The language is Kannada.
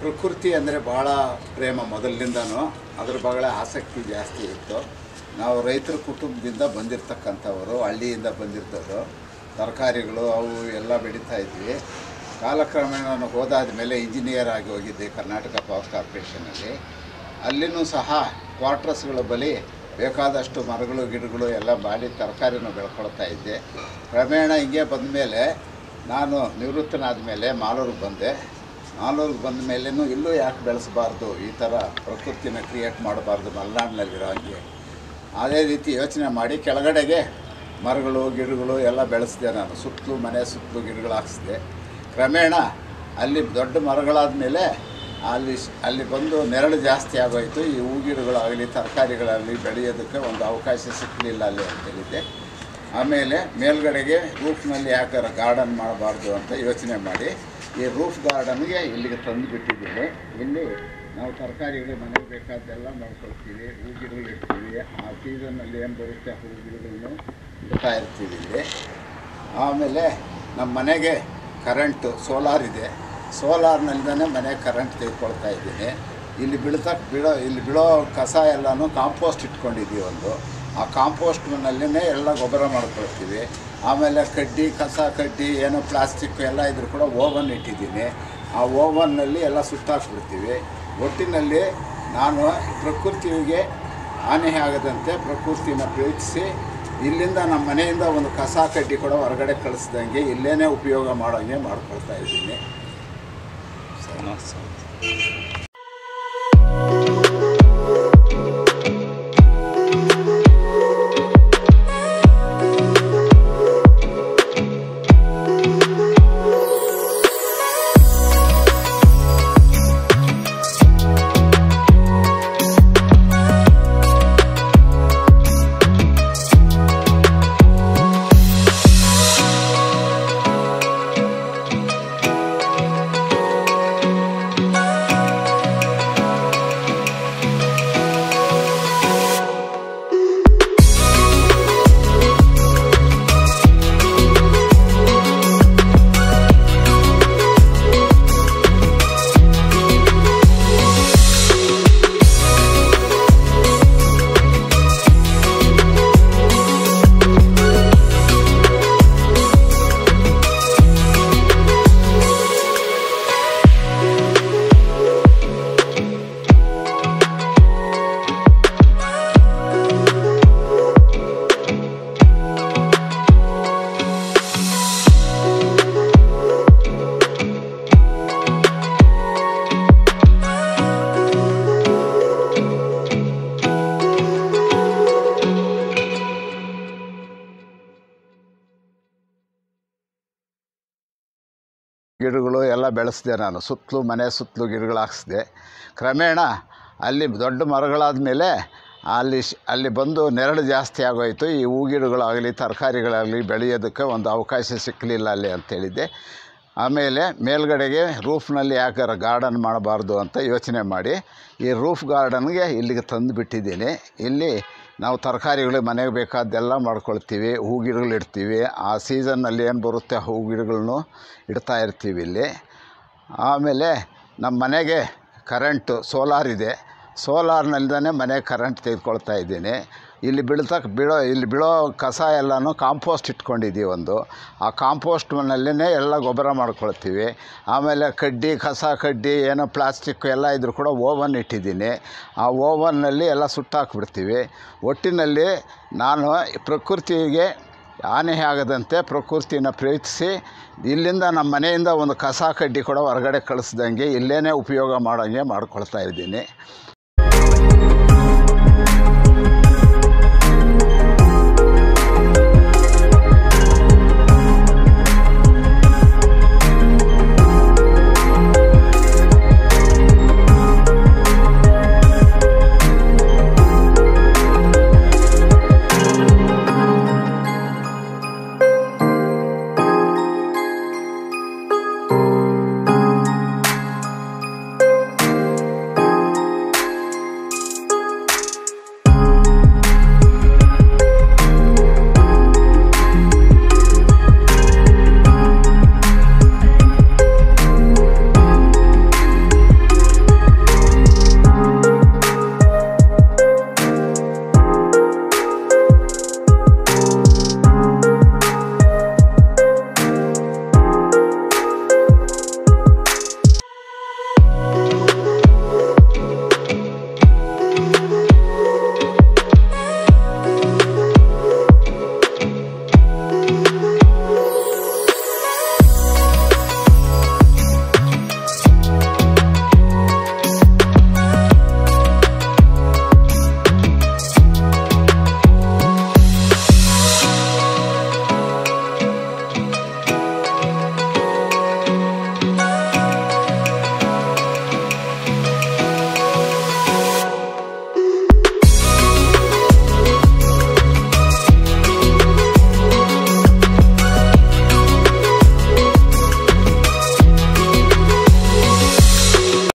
ಪ್ರಕೃತಿ ಅಂದರೆ ಭಾಳ ಪ್ರೇಮ ಮೊದಲಿನಿಂದನೂ ಅದ್ರ ಬಗ್ಗೆ ಆಸಕ್ತಿ ಜಾಸ್ತಿ ಇತ್ತು ನಾವು ರೈತರ ಕುಟುಂಬದಿಂದ ಬಂದಿರತಕ್ಕಂಥವರು ಹಳ್ಳಿಯಿಂದ ಬಂದಿರ್ತದ್ದು ತರಕಾರಿಗಳು ಅವು ಎಲ್ಲ ಬೆಳೀತಾ ಇದ್ವಿ ಕಾಲಕ್ರಮೇಣ ನಾನು ಹೋದಾದ ಮೇಲೆ ಇಂಜಿನಿಯರ್ ಆಗಿ ಹೋಗಿದ್ದೆ ಕರ್ನಾಟಕ ಪವರ್ ಕಾರ್ಪೊರೇಷನಲ್ಲಿ ಅಲ್ಲಿನೂ ಸಹ ಕ್ವಾರ್ಟರ್ಸ್ಗಳ ಬಳಿ ಬೇಕಾದಷ್ಟು ಮರಗಳು ಗಿಡಗಳು ಎಲ್ಲ ಮಾಡಿ ತರಕಾರಿನ ಬೆಳ್ಕೊಳ್ತಾ ಇದ್ದೆ ಕ್ರಮೇಣ ಹಿಂಗೆ ಬಂದ ಮೇಲೆ ನಾನು ನಿವೃತ್ತನಾದ ಮೇಲೆ ಮಾಲೂರಿಗೆ ಬಂದೆ ಮಾಲೂರಿಗೆ ಬಂದ ಮೇಲೇನು ಇಲ್ಲೂ ಯಾಕೆ ಬೆಳೆಸಬಾರ್ದು ಈ ಥರ ಪ್ರಕೃತಿನ ಕ್ರಿಯೇಟ್ ಮಾಡಬಾರ್ದು ಮಲೆನಾಡಿನಲ್ಲಿರೋ ಹಾಗೆ ಅದೇ ರೀತಿ ಯೋಚನೆ ಮಾಡಿ ಕೆಳಗಡೆಗೆ ಮರಗಳು ಗಿಡಗಳು ಎಲ್ಲ ಬೆಳೆಸಿದೆ ನಾನು ಸುತ್ತಲೂ ಮನೆ ಸುತ್ತಲೂ ಗಿಡಗಳು ಹಾಕಿಸಿದೆ ಕ್ರಮೇಣ ಅಲ್ಲಿ ದೊಡ್ಡ ಮರಗಳಾದ ಮೇಲೆ ಅಲ್ಲಿ ಸ್- ಅಲ್ಲಿ ಬಂದು ನೆರಳು ಜಾಸ್ತಿ ಆಗೋಯ್ತು ಈ ಹೂ ಗಿಡಗಳಾಗಲಿ ತರಕಾರಿಗಳಾಗಲಿ ಬೆಳೆಯೋದಕ್ಕೆ ಒಂದು ಅವಕಾಶ ಸಿಕ್ಕಲಿಲ್ಲ ಅಲ್ಲಿ ಅಂತ ಹೇಳಿದ್ದೆ ಆಮೇಲೆ ಮೇಲ್ಗಡೆಗೆ ರೂಫ್ನಲ್ಲಿ ಯಾಕಾರ ಗಾರ್ಡನ್ ಮಾಡಬಾರ್ದು ಅಂತ ಯೋಚನೆ ಮಾಡಿ ಈ ರೂಫ್ ಗಾರ್ಡನ್ಗೆ ಇಲ್ಲಿಗೆ ತಂದು ಬಿಟ್ಟಿದ್ದೀನಿ ಇಲ್ಲಿ ನಾವು ತರಕಾರಿಗಳು ಮನೆಗೆ ಬೇಕಾದ್ದೆಲ್ಲ ಮಾಡ್ಕೊಳ್ತೀವಿ ಹೂ ಗಿಡಗಳು ಇಡ್ತೀವಿ ಆ ಸೀಸನ್ನಲ್ಲಿ ಏನು ಬರುತ್ತೆ ಹೂ ಗಿಡಗಳನ್ನು ಇಡ್ತಾ ಇರ್ತೀವಿ ಇಲ್ಲಿ ಆಮೇಲೆ ನಮ್ಮ ಮನೆಗೆ ಕರೆಂಟು ಸೋಲಾರ್ ಇದೆ ಸೋಲಾರ್ನಲ್ಲಿಂದನೇ ಮನೆ ಕರೆಂಟ್ ತೆಗೆದುಕೊಳ್ತಾ ಇದ್ದೀನಿ ಇಲ್ಲಿ ಬೀಳ್ತಾ ಬೀಳೋ ಇಲ್ಲಿ ಬೀಳೋ ಕಸ ಎಲ್ಲನೂ ಕಾಂಪೋಸ್ಟ್ ಇಟ್ಕೊಂಡಿದ್ದೀವಿ ಒಂದು ಆ ಕಾಂಪೋಸ್ಟ್ನಲ್ಲೇ ಎಲ್ಲ ಗೊಬ್ಬರ ಮಾಡ್ಕೊಳ್ತೀವಿ ಆಮೇಲೆ ಕಡ್ಡಿ ಕಸ ಕಡ್ಡಿ ಏನೋ ಪ್ಲಾಸ್ಟಿಕ್ ಎಲ್ಲ ಇದ್ರೂ ಕೂಡ ಓವನ್ ಇಟ್ಟಿದ್ದೀನಿ ಆ ಓವನ್ನಲ್ಲಿ ಎಲ್ಲ ಸುಟ್ಟಾಕ್ಬಿಡ್ತೀವಿ ಒಟ್ಟಿನಲ್ಲಿ ನಾನು ಪ್ರಕೃತಿಗೆ ಹಾನಿ ಆಗದಂತೆ ಪ್ರಕೃತಿನ ಪ್ರೀತಿಸಿ ಇಲ್ಲಿಂದ ನಮ್ಮ ಮನೆಯಿಂದ ಒಂದು ಕಸ ಕಡ್ಡಿ ಕೂಡ ಹೊರಗಡೆ ಕಳಿಸ್ದಂಗೆ ಇಲ್ಲೇನೇ ಉಪಯೋಗ ಮಾಡೋಂಗೆ ಮಾಡ್ಕೊಳ್ತಾ ಇದ್ದೀನಿ ಗಿಡಗಳು ಎಲ್ಲ ಬೆಳೆಸಿದೆ ನಾನು ಸುತ್ತಲೂ ಮನೆ ಸುತ್ತಲೂ ಗಿಡಗಳು ಹಾಕಿಸಿದೆ ಕ್ರಮೇಣ ಅಲ್ಲಿ ದೊಡ್ಡ ಮರಗಳಾದ ಮೇಲೆ ಅಲ್ಲಿ ಶ್- ಅಲ್ಲಿ ಬಂದು ನೆರಳು ಜಾಸ್ತಿ ಆಗೋಯ್ತು ಈ ಹೂ ಗಿಡಗಳಾಗಲಿ ತರಕಾರಿಗಳಾಗಲಿ ಬೆಳೆಯೋದಕ್ಕೆ ಒಂದು ಅವಕಾಶ ಸಿಕ್ಕಲಿಲ್ಲ ಅಲ್ಲಿ ಅಂತೇಳಿದ್ದೆ ಆಮೇಲೆ ಮೇಲ್ಗಡೆಗೆ ರೂಫ್ನಲ್ಲಿ ಯಾಕಾರ ಗಾರ್ಡನ್ ಮಾಡಬಾರ್ದು ಅಂತ ಯೋಚನೆ ಮಾಡಿ ಈ ರೂಫ್ ಗಾರ್ಡನ್ಗೆ ಇಲ್ಲಿಗೆ ತಂದು ಬಿಟ್ಟಿದ್ದೀನಿ ಇಲ್ಲಿ ನಾವು ತರಕಾರಿಗಳು ಮನೆಗೆ ಬೇಕಾದ್ದೆಲ್ಲ ಮಾಡ್ಕೊಳ್ತೀವಿ ಹೂ ಗಿಡಗಳು ಇಡ್ತೀವಿ ಆ ಸೀಸನ್ನಲ್ಲಿ ಏನು ಬರುತ್ತೆ ಹೂ ಗಿಡಗಳನ್ನು ಇಡ್ತಾ ಇರ್ತೀವಿ ಇಲ್ಲಿ ಆಮೇಲೆ ನಮ್ಮ ಮನೆಗೆ ಕರೆಂಟು ಸೋಲಾರ್ ಇದೆ ಸೋಲಾರ್ನಲ್ದೇ ಮನೆ ಕರೆಂಟ್ ತೆಗೆದುಕೊಳ್ತಾ ಇದ್ದೀನಿ ಇಲ್ಲಿ ಬೀಳ್ತಾ ಬೀಳೋ ಇಲ್ಲಿ ಬೀಳೋ ಕಸ ಎಲ್ಲನೂ ಕಾಂಪೋಸ್ಟ್ ಇಟ್ಕೊಂಡಿದ್ದೀವಿ ಒಂದು ಆ ಕಾಂಪೋಸ್ಟ್ನಲ್ಲೇ ಎಲ್ಲ ಗೊಬ್ಬರ ಮಾಡ್ಕೊಳ್ತೀವಿ ಆಮೇಲೆ ಕಡ್ಡಿ ಕಸ ಕಡ್ಡಿ ಏನೋ ಪ್ಲಾಸ್ಟಿಕ್ ಎಲ್ಲ ಇದ್ರೂ ಕೂಡ ಓವನ್ ಇಟ್ಟಿದ್ದೀನಿ ಆ ಓವನ್ನಲ್ಲಿ ಎಲ್ಲ ಸುಟ್ಟಾಕ್ಬಿಡ್ತೀವಿ ಒಟ್ಟಿನಲ್ಲಿ ನಾನು ಪ್ರಕೃತಿಗೆ ಹಾನಿ ಆಗದಂತೆ ಪ್ರಕೃತಿನ ಪ್ರೀತಿಸಿ ಇಲ್ಲಿಂದ ನಮ್ಮ ಮನೆಯಿಂದ ಒಂದು ಕಸ ಕಡ್ಡಿ ಕೂಡ ಹೊರಗಡೆ ಕಳಿಸ್ದಂಗೆ ಇಲ್ಲೇ ಉಪಯೋಗ ಮಾಡೋಂಗೆ ಮಾಡ್ಕೊಳ್ತಾ ಇದ್ದೀನಿ